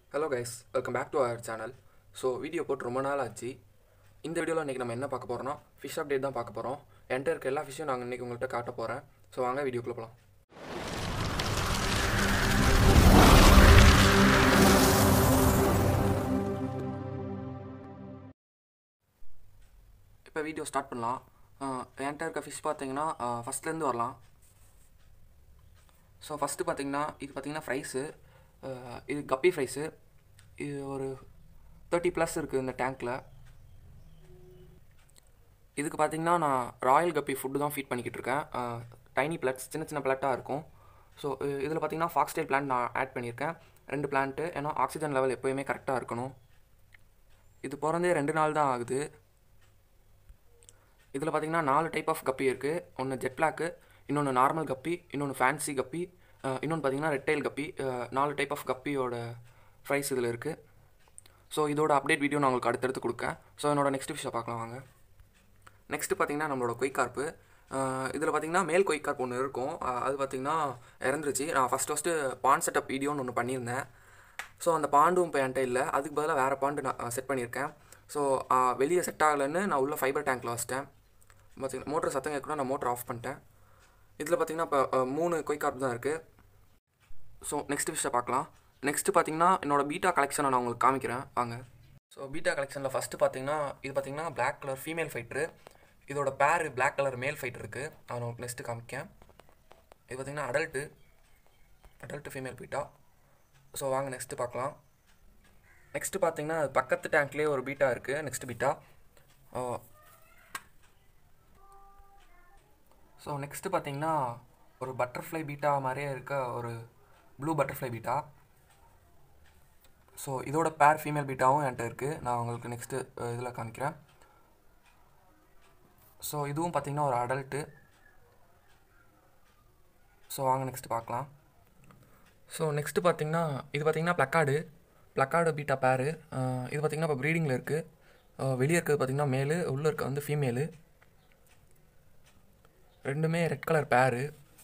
hello guys welcome back to our channel so video போட்டு ரொம்ப நாள் ஆச்சு இந்த வீடியோவில் இன்றைக்கி நம்ம என்ன பார்க்க போகிறோம்னா ஃபிஷ் அப்டேட் தான் பார்க்க போகிறோம் என்கிட்ட இருக்க எல்லா ஃபிஷ்ஷும் நாங்கள் இன்றைக்கி உங்கள்கிட்ட காட்ட போகிறேன் ஸோ வாங்க வீடியோக்குள்ளே போகலாம் இப்போ வீடியோ ஸ்டார்ட் பண்ணலாம் அஹ் என்கிட்ட இருக்க ஃபிஷ் பார்த்தீங்கன்னா ஃபஸ்ட்லேருந்து வரலாம் ஸோ ஃபஸ்ட்டு பார்த்தீங்கன்னா இது பார்த்தீங்கன்னா ஃப்ரைஸு இது கப்பி ஃப்ரைஸு இது ஒரு தேர்ட்டி ப்ளஸ் இருக்குது இந்த டேங்க்கில் இதுக்கு பார்த்தீங்கன்னா நான் ராயல் கப்பி ஃபுட்டு தான் ஃபீட் பண்ணிக்கிட்டு இருக்கேன் டைனி பிளாட்ஸ் சின்ன சின்ன பிளாட்டாக இருக்கும் ஸோ இதில் பார்த்தீங்கன்னா ஃபாக்ஸ்டைல் பிளான்ட் நான் ஆட் பண்ணியிருக்கேன் ரெண்டு பிளான்ட்டு ஏன்னா ஆக்சிஜன் லெவல் எப்போயுமே கரெக்டாக இருக்கணும் இது பிறந்தே ரெண்டு நாள் தான் ஆகுது இதில் பார்த்தீங்கன்னா நாலு டைப் ஆஃப் கப்பி இருக்குது ஒன்று ஜெட் பிளாக்கு இன்னொன்று நார்மல் கப்பி இன்னொன்று ஃபேன்சி கப்பி அஹ் இன்னொன்று பார்த்தீங்கன்னா ரெட்டைல் கப்பி அஹ் நாலு டைப் ஆஃப் கப்பியோட ப்ரைஸ் இதில் இருக்குது ஸோ இதோட அப்டேட் வீடியோ நான் உங்களுக்கு அடுத்தடுத்து கொடுக்கேன் ஸோ என்னோட நெக்ஸ்ட் ஃபிஷ்ஷை பார்க்கலாம் வாங்க நெக்ஸ்ட்டு பார்த்தீங்கன்னா நம்மளோட கொய்கார்ப்பு இதில் பார்த்தீங்கன்னா மேல் கொய்கார்ப் ஒன்று இருக்கும் அஹ் அது பார்த்தீங்கன்னா இறந்துருச்சு நான் ஃபஸ்ட் ஃபஸ்ட்டு பாண்ட் செட்டப் வீடியோன்னு ஒன்று பண்ணியிருந்தேன் ஸோ அந்த பாண்டும் இப்போ என்கிட்ட இல்லை அதுக்கு பதிலாக வேறு பாண்டு நான் செட் பண்ணியிருக்கேன் ஸோ வெளியே செட் ஆகலைன்னு நான் உள்ள ஃபைபர் டேங்க்கில் வச்சிட்டேன் பார்த்தீங்கன்னா மோட்டர் சத்தம் கேட்கணும் நான் மோட்டர் ஆஃப் பண்ணிட்டேன் இதில் பார்த்தீங்கன்னா இப்போ அஹ், மூணு கொய்கார்ப் தான் இருக்குது ஸோ நெக்ஸ்ட் விஷயம் பார்க்கலாம் நெக்ஸ்ட்டு பார்த்தீங்கன்னா என்னோட பீட்டா கலெக்ஷனை நான் உங்களுக்கு காமிக்கிறேன் வாங்க ஸோ பீட்டா கலெக்ஷனில் ஃபஸ்ட்டு பார்த்தீங்கன்னா இது பார்த்தீங்கன்னா Black கலர் ஃபீமேல் ஃபைட்ரு இதோட பேர் Black கலர் மேல் ஃபைட் இருக்குது நான் உங்களுக்கு நெக்ஸ்ட்டு காமிக்கேன் இது பார்த்தீங்கன்னா adult adult female betta so வாங்க நெக்ஸ்ட்டு பார்க்கலாம் நெக்ஸ்ட்டு பார்த்தீங்கன்னா அது பக்கத்து டேங்க்லேயே ஒரு பீட்டா இருக்குது நெக்ஸ்ட் பீட்டா ஸோ நெக்ஸ்ட்டு பார்த்தீங்கன்னா ஒரு பட்டர்ஃப்ளை பீட்டா மாதிரியே இருக்க ஒரு ப்ளூ பட்டர்ஃப்ளை பீட்டா ஸோ இதோட பேர் ஃபீமேல் பீட்டாவும் என்கிட்ட இருக்குது நான் உங்களுக்கு நெக்ஸ்ட்டு இதில் காமிக்கிறேன் ஸோ இதுவும் பார்த்தீங்கன்னா ஒரு அடல்ட்டு ஸோ வாங்க நெக்ஸ்ட் பார்க்கலாம் ஸோ நெக்ஸ்ட்டு பார்த்தீங்கன்னா இது பார்த்தீங்கன்னா ப்ளக்கார்டு ப்ளக்கார்டு பீட்டா பேரு இது பார்த்தீங்கன்னா இப்போ ப்ரீடிங்கில் இருக்குது வெளியே இருக்கிறது பார்த்தீங்கன்னா மேலு உள்ளே இருக்க வந்து ஃபீமேலு ரெண்டுமே ரெட் கலர் பேரு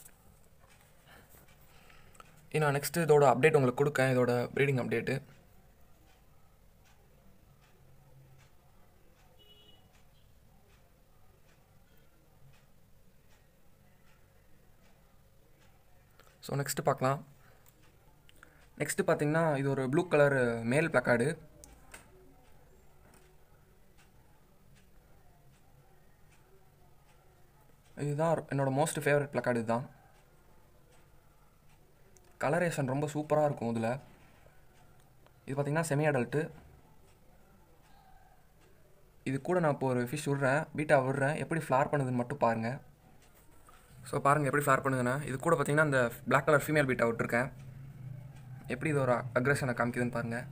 நான் நெக்ஸ்ட்டு இதோட அப்டேட் உங்களுக்கு கொடுக்கேன் இதோட ப்ரீடிங் அப்டேட்டு ஸோ நெக்ஸ்ட்டு பார்க்கலாம் நெக்ஸ்ட்டு பார்த்தீங்கன்னா இது ஒரு ப்ளூ கலர் மேல் பிளக்கார்டு இதுதான் என்னோட மோஸ்ட் ஃபேவரட் பிளக்கார்டு இதுதான் கலரேஷன் ரொம்ப சூப்பராக இருக்கும் இதில் இது பார்த்தீங்கன்னா செமி அடல்ட்டு இது கூட நான் இப்போ ஒரு ஃபிஷ் விட்றேன் பீட்டா விடுறேன் எப்படி ஃப்ளார் பண்ணுதுன்னு மட்டும் பாருங்கள் ஸோ பாருங்கள் எப்படி ஃப்ளார் பண்ணுதுன்னு இது கூட பார்த்தீங்கன்னா இந்த Black கலர் ஃபீமேல் பீட்டா விட்டுருக்கேன் எப்படி இது ஒரு அக்ரஷனை காமிக்குதுன்னு பாருங்கள்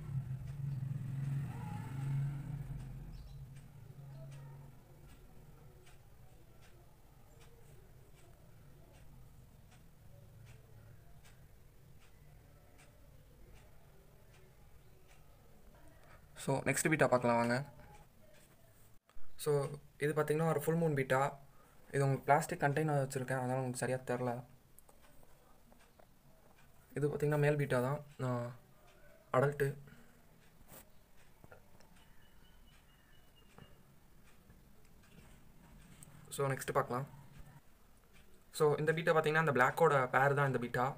ஸோ நெக்ஸ்ட் பீட்டா பார்க்கலாம் வாங்க ஸோ இது பார்த்தீங்கன்னா ஒரு ஃபுல் மூன் பீட்டா இது உங்களுக்கு பிளாஸ்டிக் கண்டெய்னர் வச்சுருக்கேன் அதனால் உங்களுக்கு சரியாக தெரில இது பார்த்தீங்கன்னா மேல் பீட்டா தான் அடல்ட்டு ஸோ நெக்ஸ்ட்டு பார்க்கலாம் ஸோ இந்த பீட்டா பார்த்தீங்கன்னா இந்த பிளாக்கோட பேர் தான் இந்த பீட்டா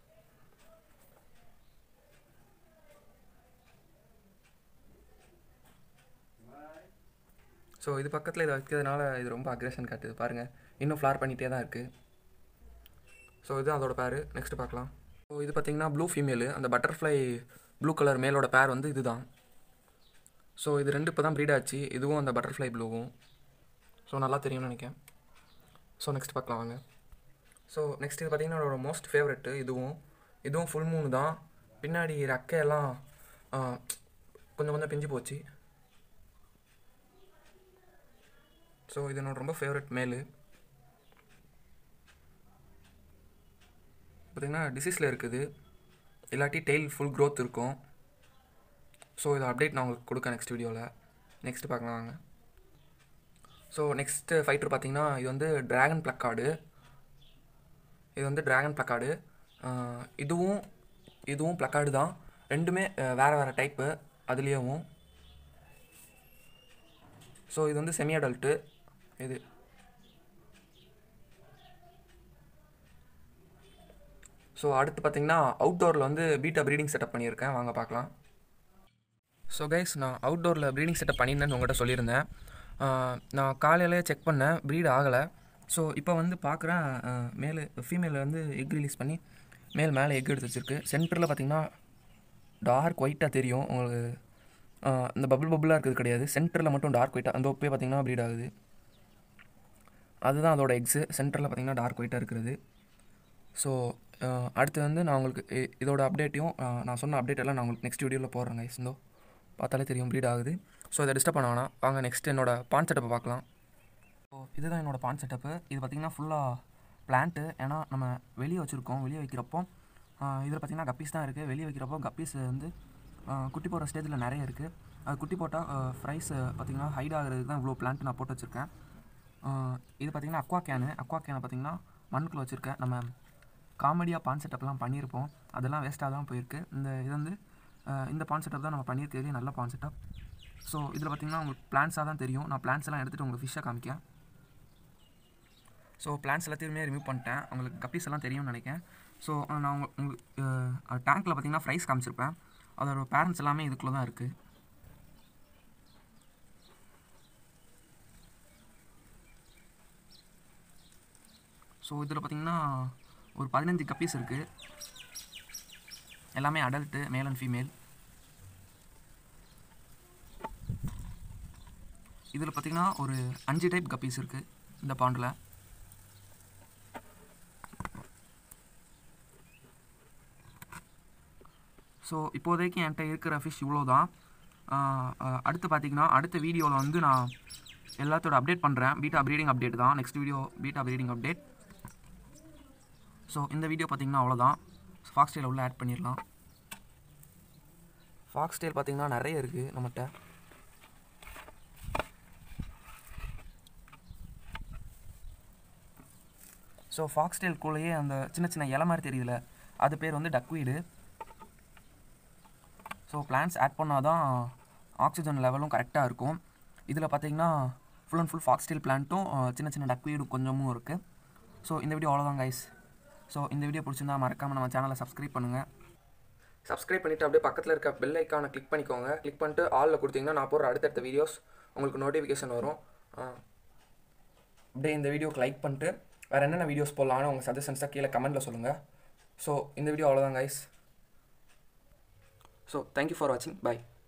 ஸோ இது பக்கத்தில் இதை வைக்கிறதுனால இது ரொம்ப அக்ரெஷன் காட்டுது பாருங்கள் இன்னும் ஃப்ளார் பண்ணிகிட்டே தான் இருக்குது ஸோ இது அதோட பேர் நெக்ஸ்ட் பார்க்கலாம் ஸோ இது பார்த்தீங்கன்னா ப்ளூ ஃபீமேலு அந்த பட்டர்ஃப்ளை ப்ளூ கலர் மேலோட பேர் வந்து இதுதான் ஸோ இது ரெண்டு இப்போ தான் ப்ரீட் ஆச்சு இதுவும் அந்த பட்டர்ஃப்ளை ப்ளூவும் ஸோ நல்லா தெரியும்னு நினைக்கிறேன் ஸோ நெக்ஸ்ட் பார்க்கலாம் வாங்க ஸோ நெக்ஸ்ட் இது பார்த்தீங்கன்னா என்னோட மோஸ்ட் ஃபேவரெட்டு இதுவும் இதுவும் ஃபுல் மூணு தான் பின்னாடி ரெக்கையெல்லாம் ஆ, கொஞ்சம் கொஞ்சம் பிஞ்சு போச்சு ஸோ இது என்னோட ரொம்ப ஃபேவரட் மேலு பார்த்தீங்கன்னா டிசீஸில் இருக்குது இல்லாட்டி டெய்ல் ஃபுல் க்ரோத் இருக்கும் ஸோ இது அப்டேட் நான் உங்களுக்கு கொடுக்க நெக்ஸ்ட் வீடியோவில் நெக்ஸ்ட் பார்க்கலாம் வாங்க ஸோ நெக்ஸ்ட்டு ஃபைட்டர் பார்த்தீங்கன்னா இது வந்து ட்ராகன் ப்ளக்கார்டு இது வந்து ட்ராகன் ப்ளக்கார்டு இதுவும் இதுவும் ப்ளக்கார்டு தான் ரெண்டுமே அஹ், வேறு வேறு டைப்பு அதுலேயும் ஸோ இது வந்து செமி அடல்ட்டு இது ஸோ அடுத்து பார்த்தீங்கன்னா அவுட்டோரில் வந்து பீட்டா ப்ரீடிங் செட்டப் பண்ணியிருக்கேன் வாங்க பார்க்கலாம் ஸோ கைஸ் நான் அவுட்டோரில் ப்ரீடிங் செட்டப் பண்ணியிருந்தேன்னு உங்கள்கிட்ட சொல்லியிருந்தேன் ஆஹ் நான் காலையிலே செக் பண்ணேன் ப்ரீட் ஆகலை ஸோ இப்போ வந்து பார்க்குறேன் மேல் ஃபீமேல் வந்து எக் ரிலீஸ் பண்ணி மேல் மேலே எக் எடுத்து வச்சிருக்கு சென்டரில் பார்த்தீங்கன்னா டார்க் ஒயிட்டாக தெரியும் உங்களுக்கு ஆஹ் இந்த பபுள் பபுளாக இருக்கிறது கிடையாது சென்டரில் மட்டும் டார்க் ஒயிட்டாக அந்த ஒப்பே பார்த்தீங்கன்னா ப்ரீட் ஆகுது அதுதான் அதோட எக்ஸு சென்டரில் பார்த்தீங்கன்னா டார்க் ஒயிட்டாக இருக்கிறது ஸோ அடுத்து வந்து நான் உங்களுக்கு இ- இதோட அப்டேட்டையும் நான் சொன்ன அப்டேட் எல்லாம் நான் உங்களுக்கு நெக்ஸ்ட் வீடியோவில் போடுறேன் கைஸ் இந்தோ பார்த்தாலே தெரியும் ப்ரீட் ஆகுது ஸோ இதை டிஸ்டர்ப் பண்ண வேணாம் வாங்க நெக்ஸ்ட் என்னோட பான் செட்டப்பை பார்க்கலாம் ஸோ இதுதான் என்னோட பான் செட்டப்பு இது பார்த்திங்கன்னா ஃபுல்லாக பிளான்ட்டு ஏன்னா நம்ம வெளியே வச்சுருக்கோம் வெளியே வைக்கிறப்போ இதில் பார்த்திங்கன்னா கப்பீஸ் தான் இருக்குது வெளியே வைக்கிறப்போ கப்பீஸ் வந்து ஆஹ், குட்டி போடுற ஸ்டேஜில் நிறைய இருக்குது அது குட்டி போட்டால் ஃப்ரைஸ் பார்த்திங்கன்னா ஹைட் ஆகிறதுக்கு தான் இவ்வளோ பிளான்ட் நான் போட்டு வச்சுருக்கேன் ஆஹ், இது பார்த்திங்கன்னா அக்வா கேனு அக்வா கேனை பார்த்திங்கன்னா மண்ணுக்குள்ளே வச்சுருக்கேன் நம்ம காமெடியாக பான் செட்டப்லாம் பண்ணியிருப்போம் அதெல்லாம் வேஸ்ட்டாக தான் போயிருக்கு இந்த இது வந்து ஆஹ், இந்த பான் செட்டப் தான் நம்ம பண்ணியிருக்கிறதே நல்ல பான் செட்டப் ஸோ இதில் பார்த்திங்கன்னா உங்களுக்கு பிளான்ஸாக தான் தெரியும் நான் பிளான்ஸ் எல்லாம் எடுத்துகிட்டு உங்களுக்கு ஃபிஷ்ஷாக காமிக்கேன் ஸோ பிளான்ஸ் எல்லாத்தையுமே ரிமூவ் பண்ணிட்டேன் உங்களுக்கு கப்பீஸ் எல்லாம் தெரியும்னு நினைக்கிறேன் ஸோ நான் உங்க உங்களுக்கு டேங்க்கில் பார்த்தீங்கன்னா ஃப்ரைஸ் காமிச்சிருப்பேன் அதோட பேரண்ட்ஸ் எல்லாமே இதுக்குள்ளே தான் இருக்குது ஸோ இதில் பார்த்தீங்கன்னா ஒரு பதினஞ்சு கப்பீஸ் இருக்குது எல்லாமே அடல்ட்டு மேல் அண்ட் ஃபீமேல் இதில் பார்த்தீங்கன்னா ஒரு அஞ்சு டைப் கப்பீஸ் இருக்குது இந்த பாண்டில் ஸோ இப்போதைக்கு என்கிட்ட இருக்கிற ஃபிஷ் இவ்வளோ தான் அடுத்து பார்த்தீங்கன்னா அடுத்த வீடியோவில் வந்து நான் எல்லாத்தோட அப்டேட் பண்ணுறேன் பீட்டா ப்ரீடிங் அப்டேட் தான் next video betta breeding update so இந்த வீடியோ பார்த்தீங்கன்னா அவ்வளோதான் ஃபாக்ஸ் டெயில் உள்ள ஆட் பண்ணிடலாம் ஃபாக்ஸ் டெயில் பார்த்தீங்கன்னா நிறைய இருக்குது நம்மகிட்ட ஸோ ஃபாக்ஸ் டெயில்குள்ளேயே அந்த சின்ன சின்ன இலை மாதிரி தெரியுதுல அது பேர் வந்து டக்வீடு ஸோ பிளான்ஸ் ஆட் பண்ணால் தான் ஆக்சிஜன் லெவலும் கரெக்டாக இருக்கும் இதில் பார்த்தீங்கன்னா ஃபுல் அண்ட் ஃபுல் ஃபாக்ஸ்டீல் பிளான்ட்டும் சின்ன சின்ன டக்வீடு கொஞ்சமும் இருக்குது ஸோ இந்த வீடியோ அவ்வளோதான் கைஸ் ஸோ இந்த வீடியோ பிடிச்சிருந்தா மறக்காமல் நம்ம சேனலை சப்ஸ்கிரைப் பண்ணுங்கள் சப்ஸ்கிரைப் பண்ணிவிட்டு அப்படியே பக்கத்தில் இருக்க பெல் ஐக்கானை கிளிக் பண்ணிக்கோங்க கிளிக் பண்ணிட்டு ஆலில் கொடுத்தீங்கன்னா நான் போடுற அடுத்தடுத்த வீடியோஸ் உங்களுக்கு நோட்டிஃபிகேஷன் வரும் ஆ, அப்படியே இந்த வீடியோக்கு லைக் பண்ணிட்டு வேறு என்னென்ன வீடியோஸ் போடலாம்னு உங்கள் சஜஷன்ஸாக கீழே கமெண்ட்டில் சொல்லுங்கள் ஸோ இந்த வீடியோ அவ்வளோதான் கைஸ் ஸோ தேங்க்யூ ஃபார் வாட்சிங் பை